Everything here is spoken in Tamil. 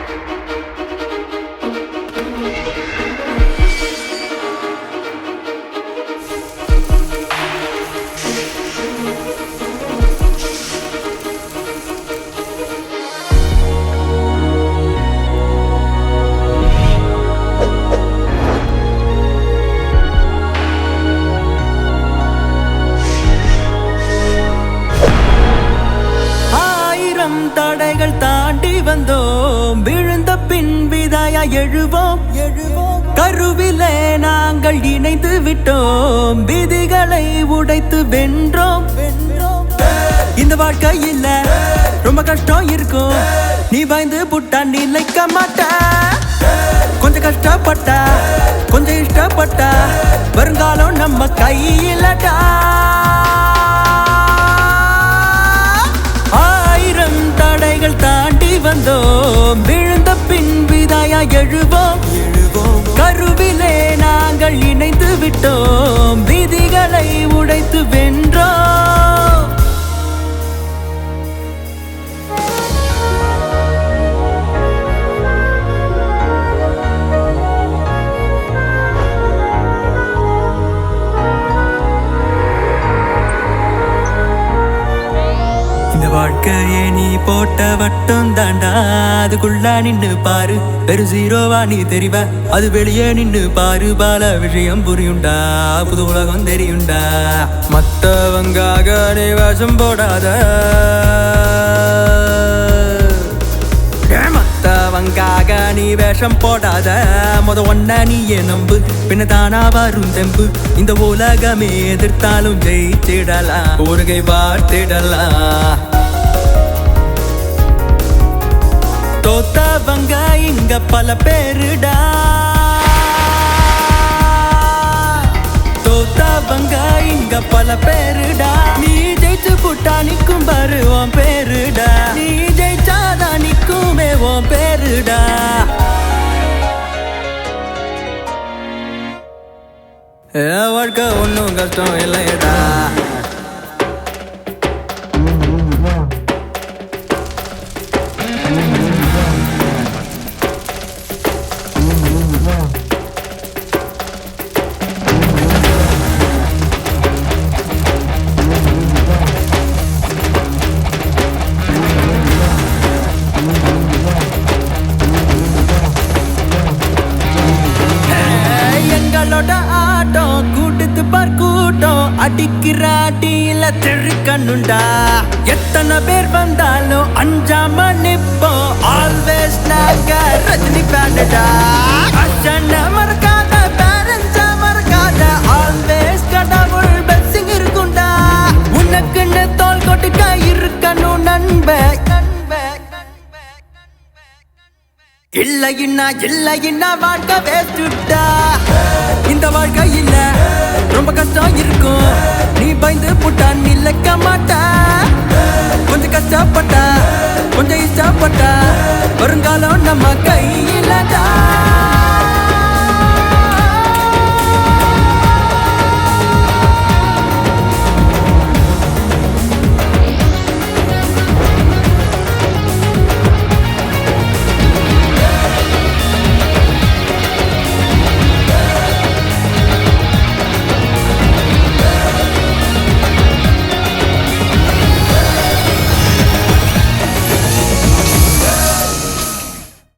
ஆயிரம் தடைகள் தாண்டி வந்தோம் விழுந்த பின் விதாயா எழுவோம் எழுவோம் கருவிலே நாங்கள் இணைந்து விட்டோம் விதிகளை உடைத்து வென்றோம் வென்றோம் இந்த வாழ்க்கை இல்ல ரொம்ப கஷ்டம் இருக்கும் நீ பயந்து புட்டா நிலைக்க மாட்ட கொஞ்சம் கஷ்டப்பட்ட கொஞ்சம் இஷ்டப்பட்ட வருங்காலம் நம்ம கையிலடா ஆயிரம் தடைகள் தாண்டி வந்தோம் விழுந்த பின் விதாயா எழுவோம் எழுவோம் கருவிலே நாங்கள் இணைந்து விட்டோம் விதிகளை உடைத்து வென்றோம் இந்த வாழ்க்கையே நீ போட்ட வட்டம் தாண்டா அதுக்குள்ள நின்னு பாரு வெறும் ஜீரோவா நீ தெரிவ அது வெளியே நின்னு பாரு பல விஷயம் புரியுண்டா புது உலகம் தெரியுண்டா மத்தவங்காக நீ வேஷம் போடாத மத்தவங்காக நீ வேஷம் போடாத முத ஒன்ன நீயே நம்பு பின்ன தானா வரும் தெம்பு இந்த உலகமே எதிர்த்தாலும் ஜெயிச்சிடலாம் ஊருகை பார்த்திடலாம் தோத்தவங்க இங்க பல பேருடா தோத்தவங்க இங்க பல பேருடா நீ ஜெயிச்சு புட்டா நிக்கும் பாரு உன் பேருடா நீ ஜெயிச்சாதான் நிக்குமே உன் பேருடா என் வாழ்க்கை ஒன்றும் கஷ்டம் இல்லையடா ஏய், எங்களோட ஆட்டம் கூட்டத்து பார் கூட்டம் அடிக்கிற அடியில தெருக்கண்ணுண்டா எத்தனை பேர் வந்தாலும் அஞ்சாம நிப்போம் ஆல்வேஸ் நாங்க ரஜினி பேண்டடா அச்சனை மறக்காத பேரண்ட்ஸ மறக்காத ஆல்வேஸ் கடவுள் பெல்சிங் இருக்குண்டா உனக்குன்னு தோல் கொட்டுக்க இருக்கணும் நண்பன் இல்லைன்னா இல்லைன்னா வாழ்க்கை வேஸ்டுடா இந்த வாழ்க்கை இல்ல ரொம்ப கஷ்டம் இருக்கும் நீ பயந்து புட்டா நிலைக்க மாட்ட கொஞ்சம் கஷ்டப்பட்ட கொஞ்சம் இஷ்டப்பட்ட வருங்காலம் நம்ம கையில்